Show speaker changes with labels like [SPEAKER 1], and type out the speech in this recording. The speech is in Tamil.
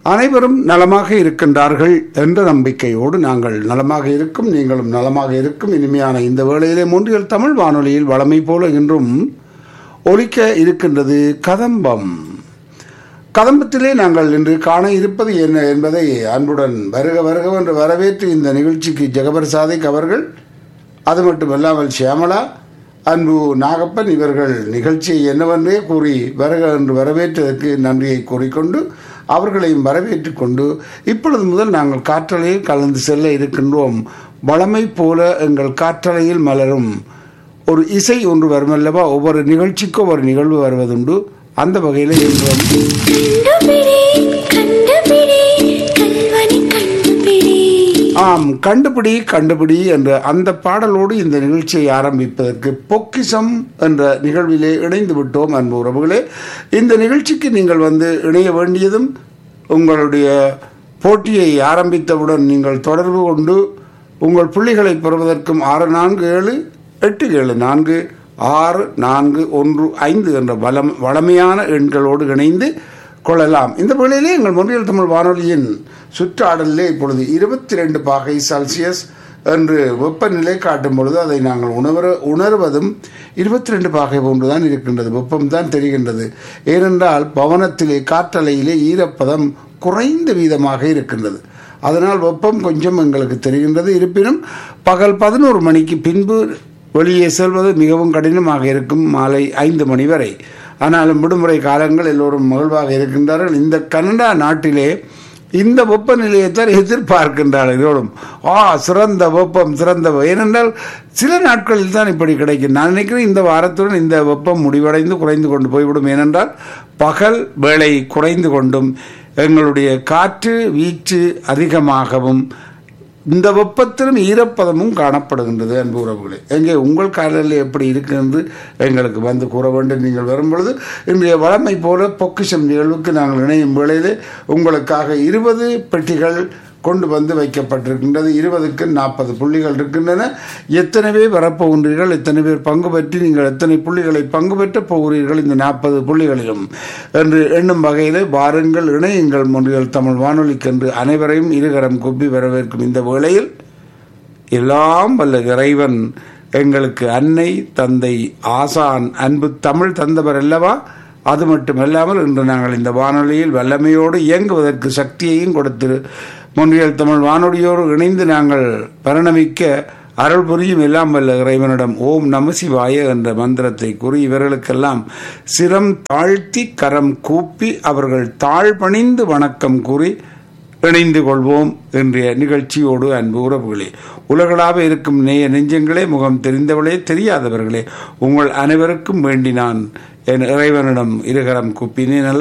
[SPEAKER 1] அனைவரும் நலமாக இருக்கின்றார்கள் என்ற நம்பிக்கையோடு நாங்கள் நலமாக இருக்கும் நீங்களும் நலமாக இருக்கும் இனிமையான இந்த வேளையிலே மூன்றியல் தமிழ் வானொலியில் வளமை போல இன்றும் ஒலிக்க இருக்கின்றது கதம்பம் கதம்பத்திலே நாங்கள் இன்று காண இருப்பது என்ன என்பதை அன்புடன் வருக வருக என்று வரவேற்று இந்த நிகழ்ச்சிக்கு ஜெகபர் சாதிக் அவர்கள் அது மட்டுமல்லாமல் சியாமலா அன்பு நாகப்பன் இவர்கள் நிகழ்ச்சியை என்னவென்றே கூறி வருக என்று வரவேற்றதற்கு நன்றியை கூறிக்கொண்டு அவர்களையும் வரவேற்றுக் கொண்டு இப்பொழுது முதல் நாங்கள் காற்றலையில் கலந்து செல்ல இருக்கின்றோம் வளமை போல எங்கள் காற்றலையில் மலரும் ஒரு இசை ஒன்று வருமல்லவா ஒவ்வொரு நிகழ்ச்சிக்கும் ஒரு நிகழ்வு வருவதுண்டு அந்த வகையில் இன்று வந்து
[SPEAKER 2] கண்டுபிடி கண்டுபிடி கல்வனை கண்டுபிடி
[SPEAKER 1] ஆம் கண்டுபிடி கண்டுபிடி என்ற அந்த பாடலோடு இந்த நிகழ்ச்சியை ஆரம்பிப்பதற்கு பொக்கிசம் என்ற நிகழ்விலே இணைந்து விட்டோம் அன்பு உறவுகளே இந்த நிகழ்ச்சிக்கு நீங்கள் வந்து இணைய வேண்டியதும் உங்களுடைய போட்டியை ஆரம்பித்தவுடன் நீங்கள் தொடர்பு கொண்டு உங்கள் புள்ளிகளை பெறுவதற்கும் ஆறு நான்கு ஏழு எட்டு ஏழு நான்கு ஆறு நான்கு ஒன்று ஐந்து என்ற வளம் வளமையான எண்களோடு இணைந்து கொள்ளலாம் இந்த வேளையிலே எங்கள் மொழியல் தமிழ் வானொலியின் சுற்றாடலிலே இப்பொழுது இருபத்தி ரெண்டு பாகை செல்சியஸ் என்று வெப்பநிலை காட்டும் பொழுது அதை நாங்கள் உணர உணர்வதும் இருபத்தி ரெண்டு பாகை போன்றுதான் இருக்கின்றது வெப்பம் தான் தெரிகின்றது ஏனென்றால் பவனத்திலே காற்றலையிலே ஈரப்பதம் குறைந்த வீதமாக இருக்கின்றது அதனால் வெப்பம் கொஞ்சம் எங்களுக்கு தெரிகின்றது இருப்பினும் பகல் பதினோரு மணிக்கு பின்பு வெளியே செல்வது மிகவும் கடினமாக இருக்கும் மாலை ஐந்து மணி வரை ஆனாலும் விடுமுறை காலங்கள் எல்லோரும் மகிழ்வாக இருக்கின்றார்கள் இந்த கனடா நாட்டிலே இந்த வெப்பநிலையைத்தான் எதிர்பார்க்கின்றார்கள் இதோடும் ஆ சிறந்த வெப்பம் சிறந்த வெ- ஏனென்றால் சில நாட்களில் தான் இப்படி கிடைக்கும் நான் நினைக்கிறேன் இந்த வாரத்துடன் இந்த வெப்பம் முடிவடைந்து குறைந்து கொண்டு போய்விடும் ஏனென்றால் பகல் வேளை குறைந்து கொண்டும் எங்களுடைய காற்று வீச்சு அதிகமாகவும் இந்த வெப்பத்திலும் ஈரப்பதமும் காணப்படுகின்றது அன்பு உறவுகளே எங்கே உங்கள் காலையில் எப்படி இருக்கு என்று எங்களுக்கு வந்து கூற வேண்டும் நீங்கள் வரும்பொழுது இன்றைய வளமை போல பொக்கிஷம் நிகழ்வுக்கு நாங்கள் இணையும் வேளையிலே உங்களுக்காக இருபது பெட்டிகள் கொண்டு வந்து வைக்கப்பட்டிருக்கின்றது இருபதுக்கு நாற்பது புள்ளிகள் இருக்கின்றன எத்தனை பேர் வரப்போகின்றீர்கள் எத்தனை பேர் பங்கு பெற்று நீங்கள் எத்தனை புள்ளிகளை பங்கு பெற்றப் போகிறீர்கள் இந்த நாற்பது புள்ளிகளிலும் என்று எண்ணும் வகையிலே வாருங்கள் இணையுங்கள் மொழிகள் தமிழ் வானொலிக்கென்று அனைவரையும் இருகரம் குப்பி வரவேற்கும் இந்த வேளையில் எல்லாம் வல்ல இறைவன் எங்களுக்கு அன்னை தந்தை ஆசான் அன்பு தமிழ் தந்தவர் அல்லவா அது மட்டுமல்லாமல் இன்று நாங்கள் இந்த வானொலியில் வல்லமையோடு இயங்குவதற்கு சக்தியையும் கொடுத்து முன்றியல் தமிழ் வானொலியோடு இணைந்து நாங்கள் பரிணமிக்க அருள் புரியும் எல்லாம் வல்ல இறைவனிடம் ஓம் நம சிவாய என்ற மந்திரத்தை கூறி இவர்களுக்கெல்லாம் சிரம் தாழ்த்தி கரம் கூப்பி அவர்கள் தாழ் பணிந்து வணக்கம் கூறி இணைந்து கொள்வோம் இன்றைய நிகழ்ச்சியோடு அன்பு உறவுகளே உலகளாக இருக்கும் நேய நெஞ்சங்களே முகம் தெரிந்தவளே தெரியாதவர்களே உங்கள் அனைவருக்கும் வேண்டி நான் என் இறைவனிடம் இருகரம் குப்பினேன்